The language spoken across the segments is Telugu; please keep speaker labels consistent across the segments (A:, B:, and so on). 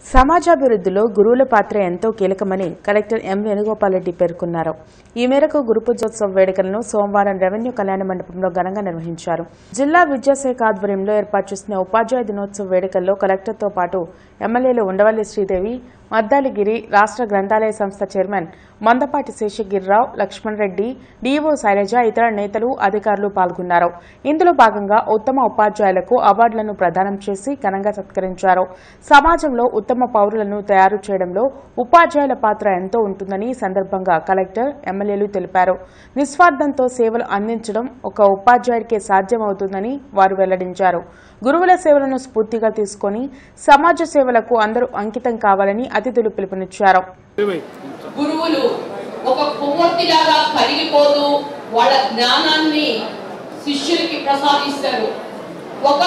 A: సమాజాభివృద్ధిలో గురువుల పాత్ర ఎంతో కీలకమని కలెక్టర్ ఎం వేణుగోపాల్ రెడ్డి పేర్కొన్నారు ఈ మేరకు గురు పూజోత్సవ వేడుకలను సోమవారం రెవెన్యూ కళ్యాణ మండపంలో ఘనంగా నిర్వహించారు జిల్లా విద్యాశాఖ ఆధ్వర్యంలో ఏర్పాటు చేసిన ఉపాధ్యాయ దినోత్సవ వేడుకల్లో కలెక్టర్తో పాటు ఎమ్మెల్యేలు ఉండవల్లి శ్రీదేవి మద్దాలిగిరి రాష్ట్ర గ్రంథాలయ సంస్థ చైర్మన్ మందపాటి శేషగిరిరావు లక్ష్మణ్ రెడ్డి డీఓ శైలజ ఇతర నేతలు అధికారులు పాల్గొన్నారు ఇందులో భాగంగా ఉత్తమ ఉపాధ్యాయులకు అవార్డులను ప్రదానం చేసి ఘనంగా సత్కరించారు సమాజంలో ఉత్తమ పౌరులను తయారు చేయడంలో ఉపాధ్యాయుల పాత్ర ఎంతో ఉంటుందని ఈ సందర్భంగా కలెక్టర్ ఎమ్మెల్యేలు తెలిపారు నిస్వార్థంతో సేవలు అందించడం ఒక ఉపాధ్యాయుడికే సాధ్యమవుతుందని వారు వెల్లడించారు గురువుల సేవలను స్ఫూర్తిగా తీసుకొని సమాజ సేవలకు అందరూ అంకితం కావాలని అతిథులు పిలుపునిచ్చారు
B: గురువులు ఒక కొవ్వొత్తిలాగా కరిగిపోతూ వాళ్ళ జ్ఞానాన్ని శిష్యులకి ప్రసాదిస్తారు ఒక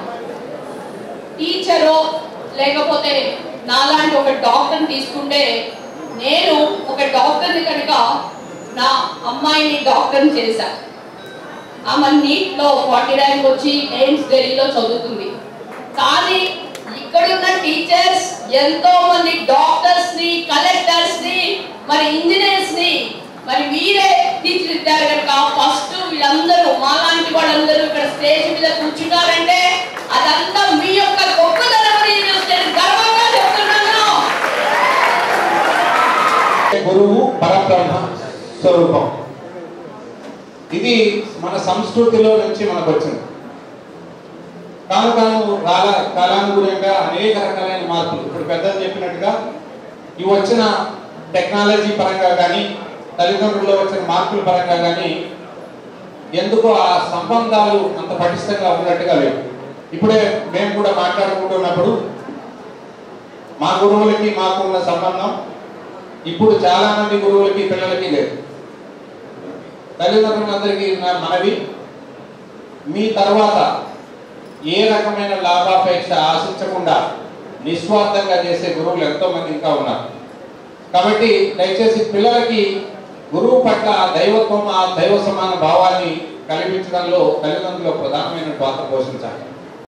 B: టీచరో లేకపోతే నాలాంటి ఒక డాక్టర్ని తీసుకుంటే నేను ఒక డాక్టర్ని కనుక నా అమ్మాయిని డాక్టర్ని చేశా ఆమె నీట్లో ఫార్టీ ర్యాంక్ వచ్చి ఎయిమ్స్ ఢిల్లీలో చదువుతుంది కానీ ఇక్కడున్న టీచర్స్ ఎంతో మంది డాక్టర్స్ ని కలెక్టర్స్ ని మరి ఇంజనీర్స్ ని మరి వీరే తీర్చిదిద్దారు కనుక ఫస్ట్ వీళ్ళందరూ మాలాంటి వాళ్ళందరూ ఇక్కడ స్టేజ్ మీద కూర్చున్నారంటే అదంతా మీ యొక్క గొప్పతనం అని నేను గర్వంగా చెప్తున్నాను
C: గురువు పరబ్రహ్మ స్వరూపం ఇది మన సంస్కృతిలో నుంచి మనకు వచ్చింది కాను కాను కాల కాలానుగుణంగా అనేక రకాలైన మార్పులు ఇప్పుడు పెద్దలు చెప్పినట్టుగా ఇవి వచ్చిన టెక్నాలజీ పరంగా కానీ తల్లిదండ్రుల్లో వచ్చిన మార్పుల పరంగా కానీ ఎందుకో ఆ సంబంధాలు అంత పటిష్టంగా ఉన్నట్టుగా లేవు ఇప్పుడే మేము కూడా మాట్లాడుకుంటున్నప్పుడు మా గురువులకి మాకు ఉన్న సంబంధం ఇప్పుడు చాలా మంది గురువులకి పిల్లలకి లేదు తల్లిదండ్రులందరికీ నా మనవి మీ తర్వాత ఏ రకమైన లాభాపేక్ష ఆశించకుండా నిస్వార్థంగా చేసే గురువులు ఎంతో మంది ఇంకా ఉన్నారు కాబట్టి దయచేసి పిల్లలకి గురువు పట్ల ఆ దైవత్వం ఆ దైవ సమాన భావాన్ని కల్పించడంలో తల్లిదండ్రులు ప్రధానమైన పాత్ర పోషించాలి